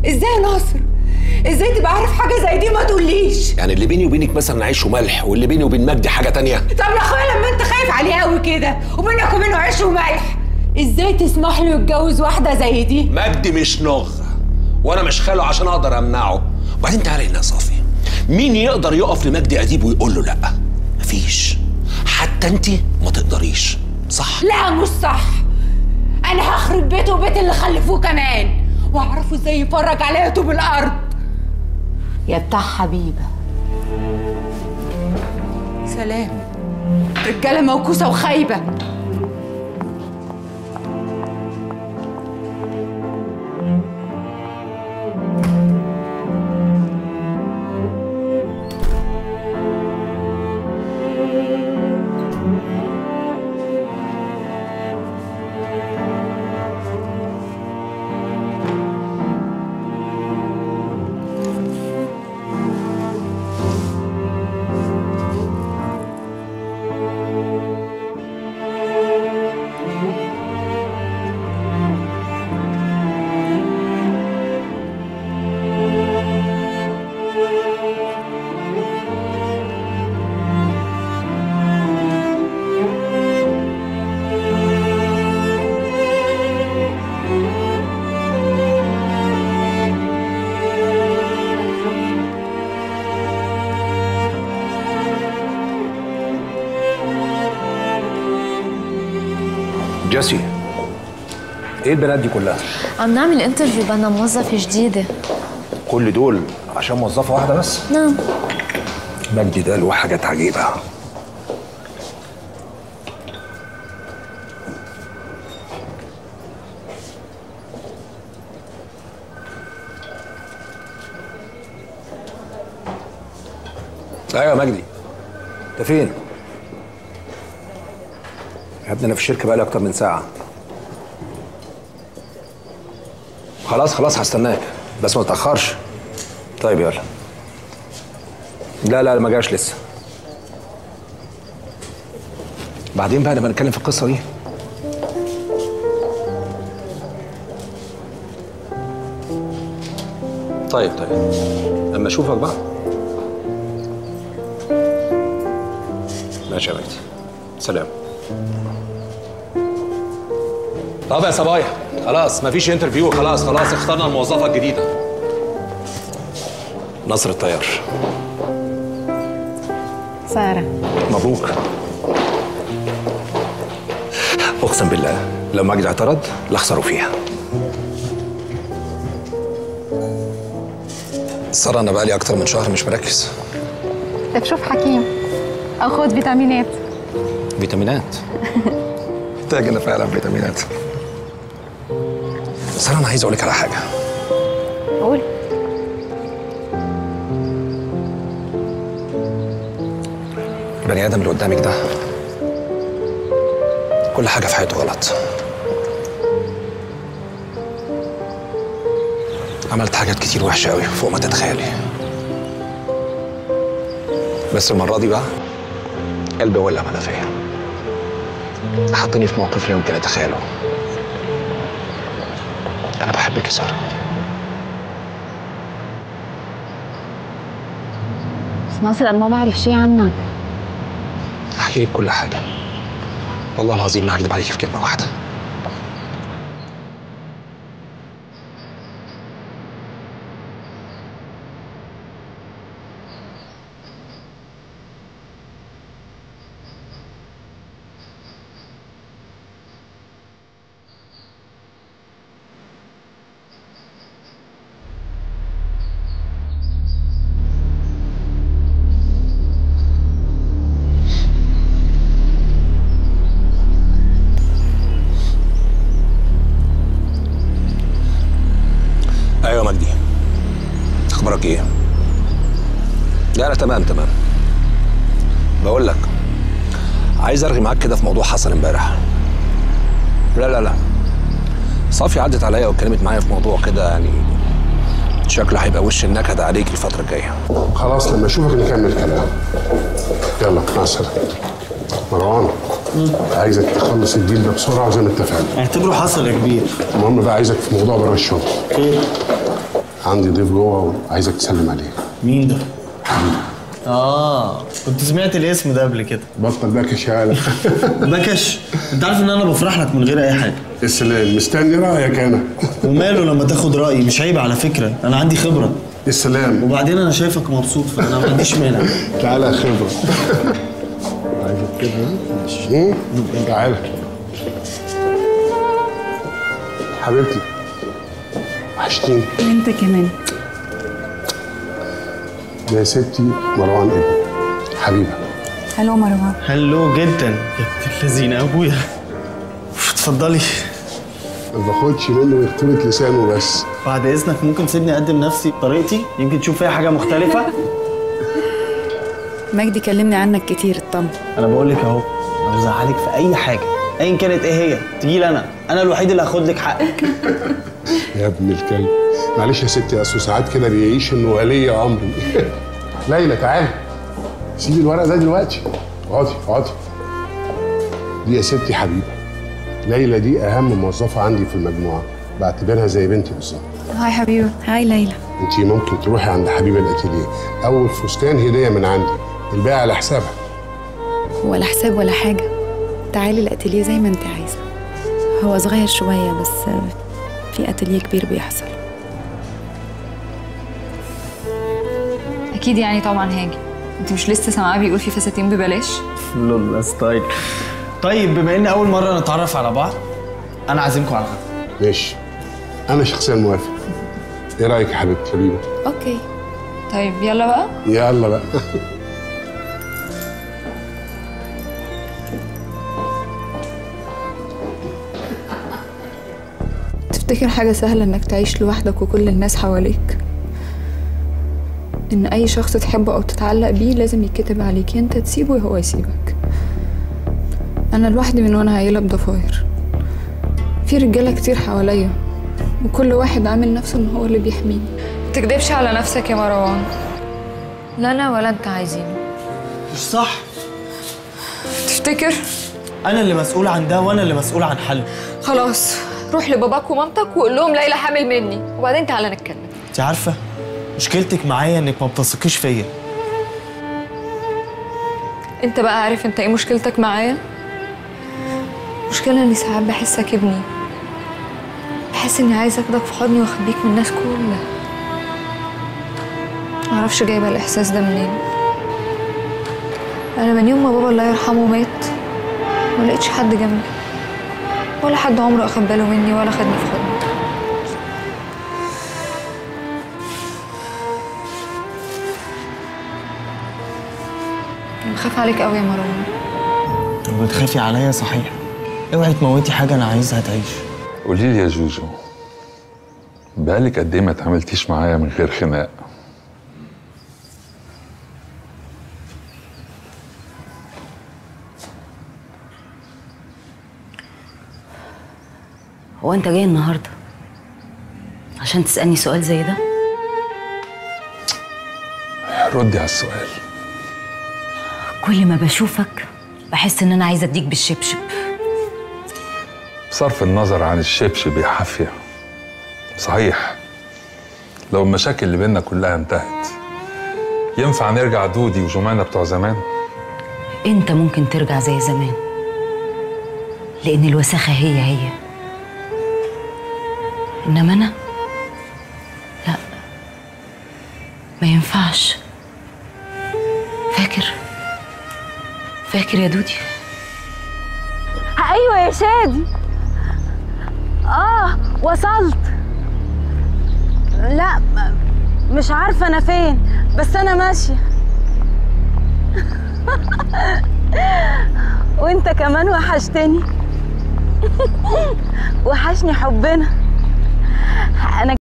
ازاي يا ناصر ازاي تبقى عارف حاجه زي دي ما تقوليش يعني اللي بيني وبينك مثلا عيش وملح واللي بيني وبين مجدي حاجه تانية طب يا اخويا لما انت خايف عليه قوي كده وبينك وبينه عيش وملح ازاي تسمح له يتجوز واحده زي دي مجدي مش نغ وانا مش خاله عشان اقدر امنعه وبعدين تعالى هنا يا صافي مين يقدر يقف لمجدي اديب ويقول له لا مفيش حتى انت ما تقدريش صح لا مش صح انا هخرب بيته وبيت اللي خلفوه كمان واعرفه ازاي يفرج عليا طوب الارض يا بتاع حبيبه سلام رجاله موكوسه وخايبه جيسي ايه البنات دي كلها؟ عم نعمل انترفيو بدنا موظفة جديدة كل دول عشان موظفة واحدة بس؟ نعم مجدي ده له حاجات عجيبة ايوه يا مجدي انت فين؟ يا ابني انا في الشركة بقالي اكتر من ساعة خلاص خلاص هستناك بس ما تتأخرش طيب يلا لا لا ما جاش لسه بعدين بقى نبقى نتكلم في القصة دي طيب طيب اما اشوفك بقى ماشي يا مجدي سلام طب يا صبايا خلاص مفيش انترفيو خلاص خلاص اخترنا الموظفة الجديدة نصر الطيار سارة مبروك اقسم بالله لو مجدي اعترض لاخسروا فيها سارة انا بقالي اكتر من شهر مش مركز طيب شوف حكيم أو خد فيتامينات فيتامينات محتاج انا فعلا فيتامينات سارة انا عايز اقول لك على حاجة قول البني ادم اللي قدامك ده كل حاجة في حياته غلط عملت حاجات كتير وحشة قوي فوق ما تتخيلي بس المرة دي بقى قلبي ولع على فيا حطني في موقف لا يمكن اتخيله انا بحبك يا سارة بس ناصر أنا ما بعرف شيء عنك احكي لك كل حاجة والله العظيم ما هكذب عليك في كلمة واحدة ايوه مجدي اخبارك ايه لا لا تمام تمام بقول لك عايز ارغي معاك كده في موضوع حصل امبارح لا لا لا صافي عدت عليا واتكلمت معايا في موضوع كده يعني شكله هيبقى وش النكد عليك الفترة الجاية خلاص لما اشوفك نكمل كلام يلا مع السلامه مروان عايزك تخلص الديل ده بسرعه زي ما اتفقنا اعتبره حصل يا كبير المهم بقى عايزك في موضوع بره الشغل ايه عندي ضيف جوه وعايزك تسلم عليه مين ده؟ اه كنت سمعت الاسم ده قبل كده بطل بقى كشاله بكش انت عارف ان انا بفرح لك من غير اي حاجه السلام مستني رايك انا وماله لما تاخد رايي مش عيب على فكره انا عندي خبره السلام وبعدين انا شايفك مبسوط فانا ما عنديش مانع تعالى يا خبره عايزك كده ماشي تعالى حبيبتي وحشتيني انت كمان ده يا ستي مروان ابني حبيبه هلو مروان حلو جدا يا بنت الذين ابويا اتفضلي ما باخدش منه غير طولة لسانه بس بعد اذنك ممكن تسيبني اقدم نفسي بطريقتي يمكن تشوف فيها حاجه مختلفه مجدي كلمني عنك كتير اطمن انا بقول لك اهو مش زعلك في اي حاجه ايا كانت ايه هي تجي لي انا انا الوحيد اللي هاخد لك حقك يا ابن الكلب معلش يا ستي اصل ساعات كده بيعيش انه ولي امري ليلى تعالي سيبي الورق ده دلوقتي اقعدي اقعدي دي يا ستي حبيبه ليلى دي اهم موظفه عندي في المجموعه بعتبرها زي بنتي بالظبط هاي حبيبه هاي ليلى انت ممكن تروحي عند حبيبه الاتيليه اول فستان هديه من عندي الباقي على حسابها ولا حساب ولا حاجه تعالي الاتيليه زي ما انت عايزه هو صغير شويه بس في اتيليه كبير بيحصل اكيد يعني طبعا هاجي انت مش لسه سامعاه بيقول في فساتين ببلاش لول ستايل طيب بما ان اول مره نتعرف على بعض انا عازمكم على غدا ماشي انا شخصيا موافق ايه رايك يا حبيبتي حبيبه اوكي طيب يلا بقى يلا بقى تفتكر حاجه سهله انك تعيش لوحدك وكل الناس حواليك ان اي شخص تحبه او تتعلق بيه لازم يتكتب عليك يا انت تسيبه يا هو يسيبك انا لوحدي من وانا عيله بضفاير في رجاله كتير حواليا وكل واحد عامل نفسه ان هو اللي بيحميني تكدبش على نفسك يا مروان لا انا ولا انت عايزينه مش صح تفتكر انا اللي مسؤول عن ده وانا اللي مسؤول عن حله خلاص روح لباباك ومامتك وقول لهم ليلى حامل مني وبعدين تعالى نتكلم انت عارفه مشكلتك معايا انك ما بتثقيش فيا انت بقى عارف انت ايه مشكلتك معايا مشكلة اني ساعات بحسك ابني بحس اني عايزه اخدك في حضني واخبيك من الناس كلها معرفش جايبه الاحساس ده منين انا من يوم ما بابا الله يرحمه مات ما لقيتش حد جنبي ولا حد عمره اخد باله مني ولا خدني في حضنه أنا بخاف عليك قوي يا مروان وبتخافي عليا صحيح اوعي تموتي حاجه انا عايزها تعيش قولي لي يا جوجو بقالك قد ايه ما اتعاملتيش معايا من غير خناق هو انت جاي النهارده عشان تسألني سؤال زي ده ردي على السؤال كل ما بشوفك بحس ان انا عايزه اديك بالشبشب بصرف النظر عن الشبشب يا حافية صحيح لو المشاكل اللي بينا كلها انتهت ينفع نرجع دودي وجمانة بتوع زمان انت ممكن ترجع زي زمان لان الوساخه هي هي انما انا لا ما ينفعش فاكر فاكر يا دودي ايوه يا شادي اه وصلت لا م- مش عارفه انا فين بس انا ماشيه وانت كمان وحشتني وحشني حبنا انا